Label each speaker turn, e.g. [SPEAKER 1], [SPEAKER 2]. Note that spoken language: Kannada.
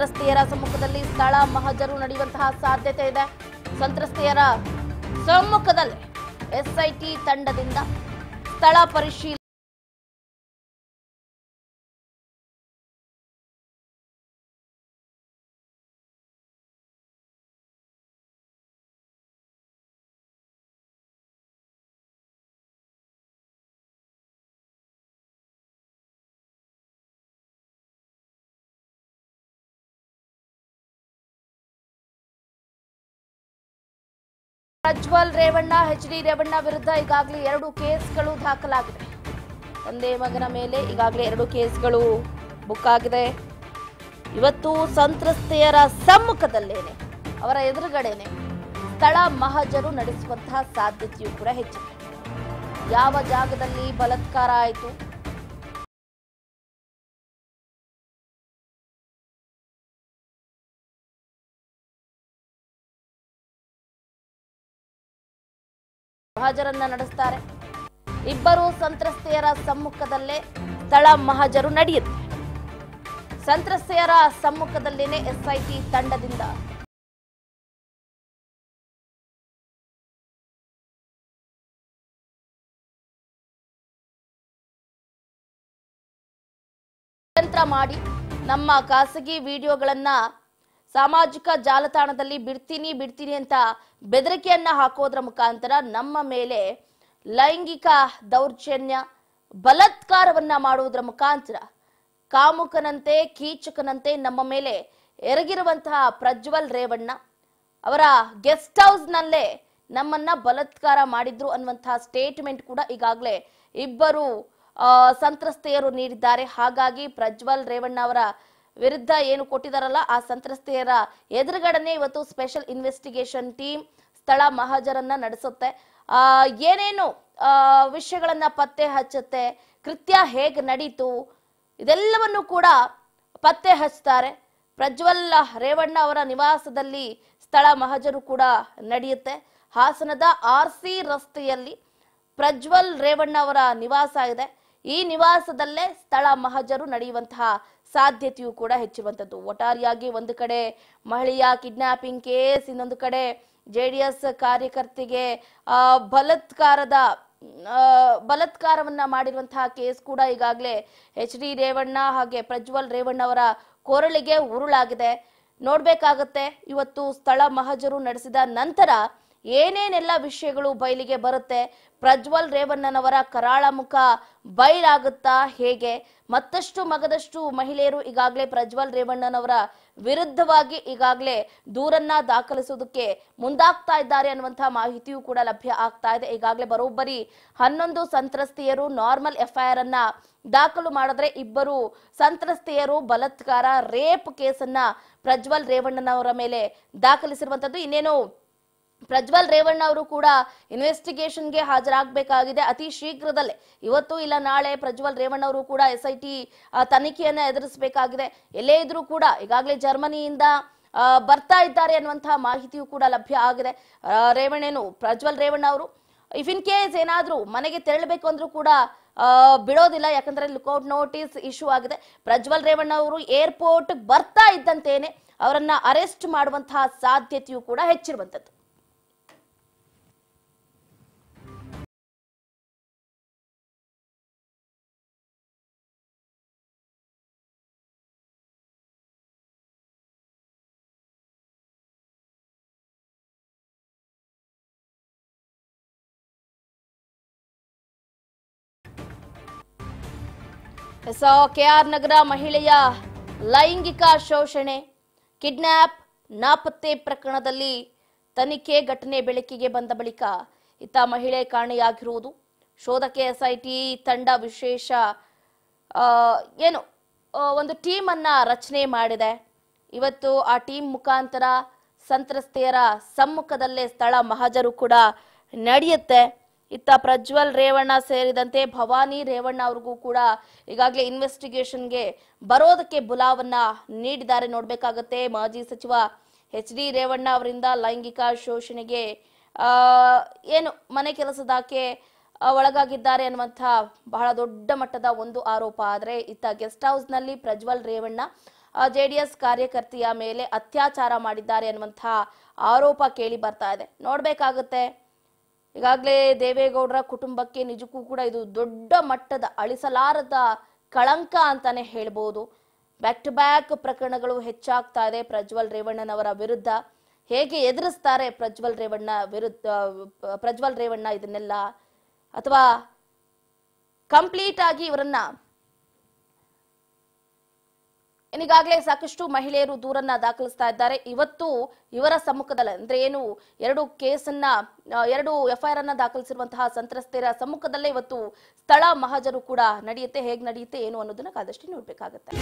[SPEAKER 1] ಸಂತ್ರಸ್ತೆಯರ ಸಮ್ಮುಖದಲ್ಲಿ ಸ್ಥಳ ಮಹಜರು ನಡೆಯುವಂತಹ ಸಾಧ್ಯತೆ ಇದೆ ಸಂತ್ರಸ್ತೆಯರ ಸಮ್ಮುಖದಲ್ಲಿ ಎಸ್ಐಟಿ ತಂಡದಿಂದ ಸ್ಥಳ ಪರಿಶೀಲನೆ ಪ್ರಜ್ವಲ್ ರೇವಣ್ಣ ಎಚ್ ಡಿ ರೇವಣ್ಣ ವಿರುದ್ಧ ಈಗಾಗಲೇ ಎರಡು ಕೇಸ್ಗಳು ದಾಖಲಾಗಿದೆ ತಂದೆ ಮಗನ ಮೇಲೆ ಈಗಾಗಲೇ ಎರಡು ಕೇಸ್ಗಳು ಬುಕ್ ಆಗಿದೆ ಇವತ್ತು ಸಂತ್ರಸ್ತೆಯರ ಸಮ್ಮುಖದಲ್ಲೇನೆ ಅವರ ಎದುರುಗಡೆನೆ ಸ್ಥಳ ಮಹಜರು ನಡೆಸುವಂತಹ ಸಾಧ್ಯತೆಯೂ ಕೂಡ ಹೆಚ್ಚಿದೆ ಯಾವ ಜಾಗದಲ್ಲಿ ಬಲಾತ್ಕಾರ ಆಯಿತು ಮಹಜರನ್ನ ನಡೆಸ್ತಾರೆ ಇಬ್ಬರು ಸಂತ್ರಸ್ತೆಯರ ಸಮ್ಮುಖದಲ್ಲೇ ಸ್ಥಳ ಮಹಜರು ನಡೆಯುತ್ತೆ ಸಂತ್ರಸ್ತೆಯರ ಸಮ್ಮುಖದಲ್ಲೇನೆ ಎಸ್ಐಟಿ ತಂಡದಿಂದ ಷಡ್ಯಂತ್ರ ಮಾಡಿ ನಮ್ಮ ಖಾಸಗಿ ವಿಡಿಯೋಗಳನ್ನ ಸಾಮಾಜಿಕ ಜಾಲತಾಣದಲ್ಲಿ ಬಿಡ್ತೀನಿ ಬಿಡ್ತೀನಿ ಅಂತ ಬೆದರಿಕೆಯನ್ನ ಹಾಕೋದ್ರ ಮುಖಾಂತರ ನಮ್ಮ ಮೇಲೆ ಲೈಂಗಿಕ ದೌರ್ಜನ್ಯ ಬಲಾತ್ಕಾರವನ್ನ ಮಾಡುವುದರ ಮುಖಾಂತರ ಕಾಮುಕನಂತೆ ಕೀಚಕನಂತೆ ನಮ್ಮ ಮೇಲೆ ಎರಗಿರುವಂತಹ ಪ್ರಜ್ವಲ್ ರೇವಣ್ಣ ಅವರ ಗೆಸ್ಟ್ ಹೌಸ್ ನಲ್ಲೇ ನಮ್ಮನ್ನ ಬಲಾತ್ಕಾರ ಮಾಡಿದ್ರು ಅನ್ನುವಂತಹ ಸ್ಟೇಟ್ಮೆಂಟ್ ಕೂಡ ಈಗಾಗಲೇ ಇಬ್ಬರು ಆ, ಸಂತ್ರಸ್ತೆಯರು ನೀಡಿದ್ದಾರೆ ಹಾಗಾಗಿ ಪ್ರಜ್ವಲ್ ರೇವಣ್ಣ ಅವರ ವಿರುದ್ಧ ಏನು ಕೊಟ್ಟಿದಾರಲ್ಲ ಆ ಸಂತ್ರಸ್ತೆಯರ ಎದುರುಗಡನೆ ಇವತ್ತು ಸ್ಪೆಷಲ್ ಇನ್ವೆಸ್ಟಿಗೇಷನ್ ಟೀಮ್ ಸ್ಥಳ ಮಹಾಜರನ್ನ ನಡೆಸುತ್ತೆ ಆ ಏನೇನು ಆ, ವಿಷಯಗಳನ್ನ ಪತ್ತೆ ಹಚ್ಚುತ್ತೆ ಕೃತ್ಯ ಹೇಗೆ ನಡೀತು ಇದೆಲ್ಲವನ್ನು ಕೂಡ ಪತ್ತೆ ಹಚ್ತಾರೆ ಪ್ರಜ್ವಲ್ ರೇವಣ್ಣ ಅವರ ನಿವಾಸದಲ್ಲಿ ಸ್ಥಳ ಮಹಜರು ಕೂಡ ನಡೆಯುತ್ತೆ ಹಾಸನದ ಆರ್ ಸಿ ರಸ್ತೆಯಲ್ಲಿ ಪ್ರಜ್ವಲ್ ರೇವಣ್ಣ ಅವರ ನಿವಾಸ ಇದೆ ಈ ನಿವಾಸದಲ್ಲೇ ಸ್ಥಳ ಮಹಜರು ನಡೆಯುವಂತಹ ಸಾಧ್ಯತೆಯೂ ಕೂಡ ಹೆಚ್ಚಿರುವಂತದ್ದು ಒಟ್ಟಾರೆಯಾಗಿ ಒಂದು ಕಡೆ ಮಹಿಳೆಯ ಕಿಡ್ನಾಪಿಂಗ್ ಕೇಸ್ ಇನ್ನೊಂದು ಕಡೆ ಜೆಡಿಎಸ್ ಕಾರ್ಯಕರ್ತೆಗೆ ಆ, ಬಲಾತ್ಕಾರದ ಆ, ಬಲಾತ್ಕಾರವನ್ನ ಮಾಡಿರುವಂತಹ ಕೇಸ್ ಕೂಡ ಈಗಾಗಲೇ ಎಚ್ ಡಿ ರೇವಣ್ಣ ಹಾಗೆ ಪ್ರಜ್ವಲ್ ರೇವಣ್ಣ ಅವರ ಕೊರಳಿಗೆ ಉರುಳಾಗಿದೆ ನೋಡ್ಬೇಕಾಗತ್ತೆ ಇವತ್ತು ಸ್ಥಳ ಮಹಜರು ನಡೆಸಿದ ನಂತರ ಏನೇನೆಲ್ಲ ವಿಷಯಗಳು ಬಯಲಿಗೆ ಬರುತ್ತೆ ಪ್ರಜ್ವಲ್ ರೇವಣ್ಣನವರ ಕರಾಳ ಮುಖ ಬಯಲಾಗುತ್ತಾ ಹೇಗೆ ಮತ್ತಷ್ಟು ಮಗದಷ್ಟು ಮಹಿಳೆಯರು ಈಗಾಗಲೇ ಪ್ರಜ್ವಲ್ ರೇವಣ್ಣನವರ ವಿರುದ್ಧವಾಗಿ ಈಗಾಗಲೇ ದೂರನ್ನ ದಾಖಲಿಸುವುದಕ್ಕೆ ಮುಂದಾಗ್ತಾ ಇದ್ದಾರೆ ಅನ್ನುವಂತಹ ಮಾಹಿತಿಯೂ ಕೂಡ ಲಭ್ಯ ಆಗ್ತಾ ಇದೆ ಈಗಾಗಲೇ ಬರೋಬ್ಬರಿ ಹನ್ನೊಂದು ಸಂತ್ರಸ್ತೆಯರು ನಾರ್ಮಲ್ ಎಫ್ಐಆರ್ ಅನ್ನ ದಾಖಲು ಮಾಡಿದ್ರೆ ಇಬ್ಬರು ಸಂತ್ರಸ್ತೆಯರು ಬಲಾತ್ಕಾರ ರೇಪ್ ಕೇಸನ್ನ ಪ್ರಜ್ವಲ್ ರೇವಣ್ಣನವರ ಮೇಲೆ ದಾಖಲಿಸಿರುವಂತದ್ದು ಇನ್ನೇನು ಪ್ರಜ್ವಲ್ ರೇವಣ್ಣ ಅವರು ಕೂಡ ಇನ್ವೆಸ್ಟಿಗೇಷನ್ಗೆ ಹಾಜರಾಗಬೇಕಾಗಿದೆ ಅತಿ ಶೀಘ್ರದಲ್ಲೇ ಇವತ್ತು ಇಲ್ಲ ನಾಳೆ ಪ್ರಜ್ವಲ್ ರೇವಣ್ಣ ಅವರು ಕೂಡ ಎಸ್ ಐ ಟಿ ತನಿಖೆಯನ್ನ ಎದುರಿಸಬೇಕಾಗಿದೆ ಎಲ್ಲೇ ಇದ್ರೂ ಕೂಡ ಈಗಾಗಲೇ ಜರ್ಮನಿಯಿಂದ ಆ, ಬರ್ತಾ ಇದ್ದಾರೆ ಅನ್ನುವಂತಹ ಮಾಹಿತಿಯು ಕೂಡ ಲಭ್ಯ ಆಗಿದೆ ಆ, ರೇವಣ್ಣನು ಪ್ರಜ್ವಲ್ ರೇವಣ್ಣ ಅವರು ಇಫ್ ಇನ್ ಕೇಸ್ ಏನಾದ್ರೂ ಮನೆಗೆ ತೆರಳಬೇಕು ಅಂದ್ರೂ ಕೂಡ ಆ, ಬಿಡೋದಿಲ್ಲ ಯಾಕಂದ್ರೆ ಲುಕೌಟ್ ನೋಟಿಸ್ ಇಶ್ಯೂ ಆಗಿದೆ ಪ್ರಜ್ವಲ್ ರೇವಣ್ಣ ಅವರು ಏರ್ಪೋರ್ಟ್ ಬರ್ತಾ ಇದ್ದಂತೇನೆ ಅವರನ್ನ ಅರೆಸ್ಟ್ ಮಾಡುವಂತಹ ಸಾಧ್ಯತೆಯೂ ಕೂಡ ಹೆಚ್ಚಿರುವಂತದ್ದು ಎಸ್ ಕೆಆರ್ ನಗರ ಮಹಿಳೆಯ ಲೈಂಗಿಕ ಶೋಷಣೆ ಕಿಡ್ನ್ಯಾಪ್ ನಾಪತ್ತೆ ಪ್ರಕರಣದಲ್ಲಿ ತನಿಖೆ ಘಟನೆ ಬೆಳಕಿಗೆ ಬಂದ ಬಳಿಕ ಇತ್ತ ಮಹಿಳೆ ಕಾಣೆಯಾಗಿರುವುದು ಶೋಧಕ್ಕೆ ಎಸ್ಐಟಿ ತಂಡ ವಿಶೇಷ ಆ, ಏನು ಆ, ಒಂದು ಟೀಮ್ ಅನ್ನ ರಚನೆ ಮಾಡಿದೆ ಇವತ್ತು ಆ ಟೀಮ್ ಮುಖಾಂತರ ಸಂತ್ರಸ್ತೆಯರ ಸಮ್ಮುಖದಲ್ಲೇ ಸ್ಥಳ ಮಹಾಜರು ಕೂಡ ನಡೆಯುತ್ತೆ ಇತ್ತ ಪ್ರಜ್ವಲ್ ರೇವಣ್ಣ ಸೇರಿದಂತೆ ಭವಾನಿ ರೇವಣ್ಣ ಅವ್ರಿಗೂ ಕೂಡ ಈಗಾಗಲೇ ಇನ್ವೆಸ್ಟಿಗೇಷನ್ಗೆ ಬರೋದಕ್ಕೆ ಬುಲಾವನ್ನ ನೀಡಿದ್ದಾರೆ ನೋಡ್ಬೇಕಾಗತ್ತೆ ಮಾಜಿ ಸಚಿವ ಎಚ್ ಡಿ ರೇವಣ್ಣ ಅವರಿಂದ ಲೈಂಗಿಕ ಶೋಷಣೆಗೆ ಆ, ಏನು ಮನೆ ಕೆಲಸದಾಕೆ ಆ, ಒಳಗಾಗಿದ್ದಾರೆ ಅನ್ನುವಂಥ ಬಹಳ ದೊಡ್ಡ ಮಟ್ಟದ ಒಂದು ಆರೋಪ ಆದರೆ ಇತ್ತ ಗೆಸ್ಟ್ ಹೌಸ್ನಲ್ಲಿ Prajwal Revanna J D S ಕಾರ್ಯಕರ್ತೆಯ ಮೇಲೆ ಅತ್ಯಾಚಾರ ಮಾಡಿದ್ದಾರೆ ಅನ್ನುವಂತಹ ಆರೋಪ ಕೇಳಿ ಬರ್ತಾ ಇದೆ ನೋಡ್ಬೇಕಾಗುತ್ತೆ ಈಗಾಗಲೇ ದೇವೇಗೌಡರ ಕುಟುಂಬಕ್ಕೆ ನಿಜಕ್ಕೂ ಕೂಡ ಇದು ದೊಡ್ಡ ಮಟ್ಟದ ಅಳಿಸಲಾರದ ಕಳಂಕ ಅಂತಾನೆ ಹೇಳ್ಬೋದು ಬ್ಯಾಕ್ ಟು ಬ್ಯಾಕ್ ಪ್ರಕರಣಗಳು ಹೆಚ್ಚಾಗ್ತಾ ಇದೆ ಪ್ರಜ್ವಲ್ ರೇವಣ್ಣನವರ ವಿರುದ್ಧ ಹೇಗೆ ಎದುರಿಸ್ತಾರೆ ಪ್ರಜ್ವಲ್ ರೇವಣ್ಣ ವಿರುದ್ಧ ಪ್ರಜ್ವಲ್ ರೇವಣ್ಣ ಇದನ್ನೆಲ್ಲ ಅಥವಾ ಕಂಪ್ಲೀಟ್ ಆಗಿ ಇವರನ್ನ ಇನ್ನೀಗಾಗಲೇ ಸಾಕಷ್ಟು ಮಹಿಳೆಯರು ದೂರನ್ನ ದಾಖಲಿಸ್ತಾ ಇದ್ದಾರೆ ಇವತ್ತು ಇವರ ಸಮ್ಮುಖದಲ್ಲಿ ಅಂದ್ರೆ ಏನು ಎರಡು ಕೇಸನ್ನ ಆ, ಎರಡು ಎಫ್ಐಆರ್ ಅನ್ನ ದಾಖಲಿಸಿರುವಂತಹ ಸಂತ್ರಸ್ತೆಯರ ಸಮ್ಮುಖದಲ್ಲೇ ಇವತ್ತು ಸ್ಥಳ ಮಹಾಜರು ಕೂಡ ನಡೆಯುತ್ತೆ ಹೇಗೆ ನಡೆಯುತ್ತೆ ಏನು ಅನ್ನೋದನ್ನ ಕಾದಷ್ಟು ನೋಡ್ಬೇಕಾಗತ್ತೆ